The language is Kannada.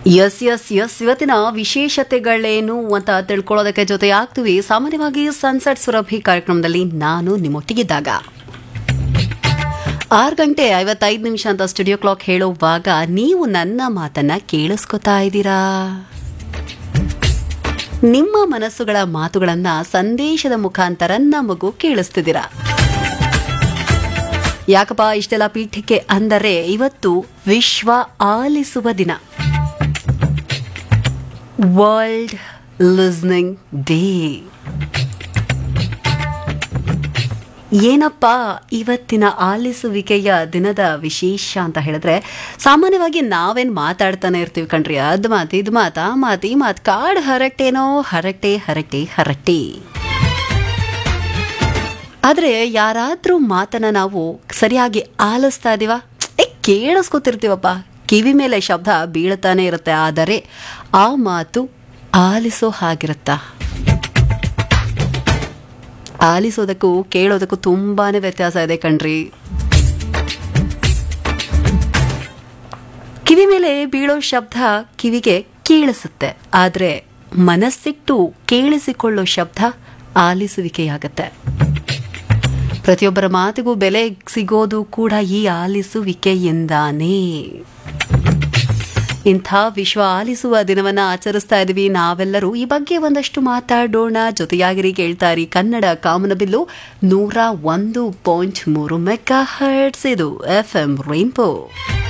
ಎಸ್ ಎಸ್ ಎಸ್ ಇವತ್ತಿನ ವಿಶೇಷತೆಗಳೇನು ಅಂತ ತಿಳ್ಕೊಳ್ಳೋದಕ್ಕೆ ಜೊತೆ ಆಗ್ತೀವಿ ಸಾಮಾನ್ಯವಾಗಿ ಸನ್ಸೆಟ್ ಸುರಭಿ ಕಾರ್ಯಕ್ರಮದಲ್ಲಿ ನಾನು ನಿಮ್ಮೊಟ್ಟಿಗಿದ್ದಾಗ ಆರು ಗಂಟೆ ಐವತ್ತೈದು ನಿಮಿಷ ಅಂತ ಸ್ಟುಡಿಯೋ ಕ್ಲಾಕ್ ಹೇಳುವಾಗ ನೀವು ನನ್ನ ಮಾತನ್ನ ಕೇಳಿಸ್ಕೊತಾ ಇದ್ದೀರಾ ನಿಮ್ಮ ಮನಸ್ಸುಗಳ ಮಾತುಗಳನ್ನ ಸಂದೇಶದ ಮುಖಾಂತರ ನಮಗೂ ಕೇಳಿಸ್ತಿದ್ದೀರಾ ಯಾಕಪ್ಪ ಇಷ್ಟೆಲ್ಲ ಪೀಠಿಕೆ ಅಂದರೆ ಇವತ್ತು ವಿಶ್ವ ಆಲಿಸುವ ದಿನ ವರ್ಲ್ಡ್ ಲಿಸ್ನಿಂಗ್ ಡೇ ಏನಪ್ಪ ಇವತ್ತಿನ ಆಲಿಸುವಿಕೆಯ ದಿನದ ವಿಶೇಷ ಅಂತ ಹೇಳಿದ್ರೆ ಸಾಮಾನ್ಯವಾಗಿ ನಾವೇನು ಮಾತಾಡ್ತಾನೆ ಇರ್ತೀವಿ ಕಣ್ರಿ ಅದ್ ಮಾತು ಇದು ಮಾತು ಆ ಮಾತು ಈ ಮಾತು ಕಾಡ್ ಹರಟೇನೋ ಹರಟೆ ಹರಟೆ ಹರಟೆ ಆದರೆ ಯಾರಾದ್ರೂ ಮಾತನ್ನ ನಾವು ಸರಿಯಾಗಿ ಆಲಿಸ್ತಾ ಇದೀವ ಏ ಕೇಳಿಸ್ಕೊತಿರ್ತೀವಪ್ಪ ಕಿವಿ ಮೇಲೆ ಶಬ್ದ ಬೀಳ್ತಾನೆ ಇರುತ್ತೆ ಆದರೆ ಆ ಮಾತು ಆಲಿಸೋ ಹಾಗಿರುತ್ತಾ ಆಲಿಸೋದಕ್ಕೂ ಕೇಳೋದಕ್ಕೂ ತುಂಬಾನೇ ವ್ಯತ್ಯಾಸ ಇದೆ ಕಣ್ರಿ ಕಿವಿ ಮೇಲೆ ಬೀಳೋ ಶಬ್ದ ಕಿವಿಗೆ ಕೇಳಿಸುತ್ತೆ ಆದರೆ ಮನಸ್ಸಿಟ್ಟು ಕೇಳಿಸಿಕೊಳ್ಳೋ ಶಬ್ದ ಆಲಿಸುವಿಕೆಯಾಗತ್ತೆ ಪ್ರತಿಯೊಬ್ಬರ ಮಾತಿಗೂ ಬೆಲೆ ಸಿಗೋದು ಕೂಡ ಈ ಆಲಿಸುವಿಕೆಯಿಂದಾನೇ ಇಂಥ ವಿಶ್ವ ಆಲಿಸುವ ದಿನವನ್ನ ಆಚರಿಸ್ತಾ ಇದೀವಿ ನಾವೆಲ್ಲರೂ ಈ ಬಗ್ಗೆ ಒಂದಷ್ಟು ಮಾತಾಡೋಣ ಜೊತೆಯಾಗಿರಿ ಕೇಳ್ತಾರಿ ಕನ್ನಡ ಕಾಮನಬಿಲ್ಲು ನೂರ ಒಂದು ಪಾಯಿಂಟ್ ಮೂರು ಮೆಗಾ ಹರ್ಟ್ಸ್ ಇದು ಎಫ್ ಎಂ ರೈನ್ಬೋ